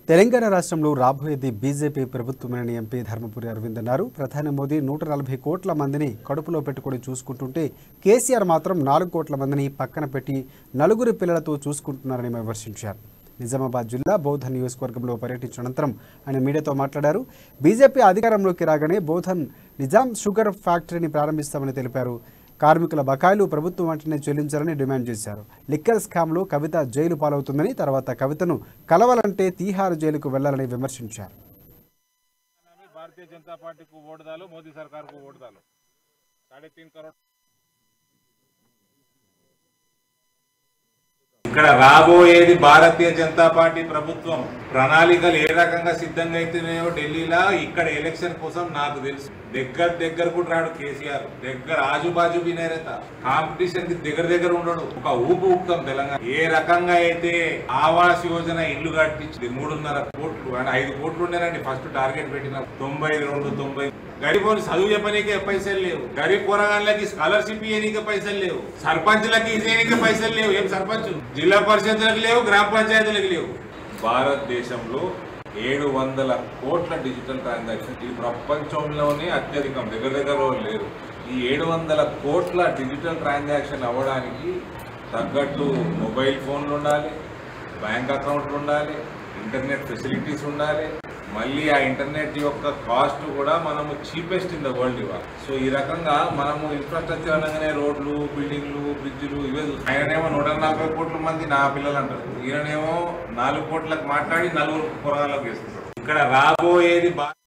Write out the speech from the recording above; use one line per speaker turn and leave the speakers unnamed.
తెలంగాణ రాష్ట్రంలో రాబోయేది బీజేపీ ప్రభుత్వమని ఎంపీ ధర్మపురి అరవింద్ అన్నారు ప్రధాని మోదీ నూట నలభై కోట్ల మందిని కడుపులో పెట్టుకుని చూసుకుంటుంటే కేసీఆర్ మాత్రం నాలుగు కోట్ల మందిని పక్కన పెట్టి నలుగురి పిల్లలతో చూసుకుంటున్నారని విమర్శించారు నిజామాబాద్ జిల్లా బౌద్ధన్ నియోజకవర్గంలో పర్యటించిన అనంతరం ఆయన మీడియాతో మాట్లాడారు బీజేపీ అధికారంలోకి రాగానే బౌద్ధన్ నిజాం షుగర్ ఫ్యాక్టరీని ప్రారంభిస్తామని తెలిపారు కార్మికుల బకాయిలు ప్రభుత్వం వెంటనే చెల్లించాలని డిమాండ్ చేశారు లిక్కర్ స్కామ్లో కవిత జైలు పాలవుతుందని తర్వాత కవితను కలవాలంటే తీహార్ జైలుకు వెళ్లాలని విమర్శించారు
हमें भारतीय जनता पार्टी को वोट डालो मोदी सरकार को वोट डालो साढ़े तीन करोड़
ఇక్కడ రాబోయేది భారతీయ జనతా పార్టీ ప్రభుత్వం ప్రణాళికలు ఏ రకంగా సిద్ధంగా అయితున్నాయో ఢిల్లీలో ఇక్కడ ఎలక్షన్ కోసం నాకు తెలుసు దగ్గర దగ్గర కూడా రాడు కేసీఆర్ దగ్గర ఆజుబాజు వినేరత కాంపిటీషన్ కి దగ్గర దగ్గర ఉండడు ఒక ఊపు ఊపుతాం తెలంగాణ ఏ రకంగా అయితే ఆవాస్ యోజన ఇల్లు కట్టించింది మూడున్నర కోట్లు అంటే ఐదు కోట్లు ఉండేనండి ఫస్ట్ టార్గెట్ పెట్టిన తొంభై రెండు తొంభై గరీబోని చదువు చెప్పనీకే పైసలు లేవు గరీబ్ పోరగాళ్ళకి స్కాలర్షిప్ ఇవ్వనీకే పైసలు లేవు సర్పంచ్లకి ఇవ్వనీకే పైసలు లేవు ఏం సర్పంచ్ జిల్లా పరిషత్లకు లేవు గ్రామ పంచాయతీలకు లేవు భారతదేశంలో ఏడు వందల కోట్ల డిజిటల్ ట్రాన్సాక్షన్ ఇది ప్రపంచంలోనే అత్యధికం దగ్గర దగ్గర లేరు ఈ ఏడు వందల కోట్ల డిజిటల్ ట్రాన్సాక్షన్ అవ్వడానికి తగ్గట్టు మొబైల్ ఫోన్లు ఉండాలి బ్యాంక్ అకౌంట్లు ఉండాలి ఇంటర్నెట్ ఫెసిలిటీస్ ఉండాలి మళ్ళీ ఆ ఇంటర్నెట్ యొక్క కాస్ట్ కూడా మనము చీపెస్ట్ ఇన్ ద వరల్డ్ ఇవాళ సో ఈ రకంగా మనము ఇన్ఫ్రాస్ట్రక్చర్ అనగానే రోడ్లు బిల్డింగ్లు బ్రిడ్జ్లు ఇవే చూస్తాం. ఆయననేమో నూట నలభై కోట్ల మంది నా పిల్లలు అంటారు ఈయననేమో నాలుగు కోట్లకు మాట్లాడి నలుగురు పొరగాళ్ళకి వేస్తుంటారు ఇక్కడ రాబోయేది బా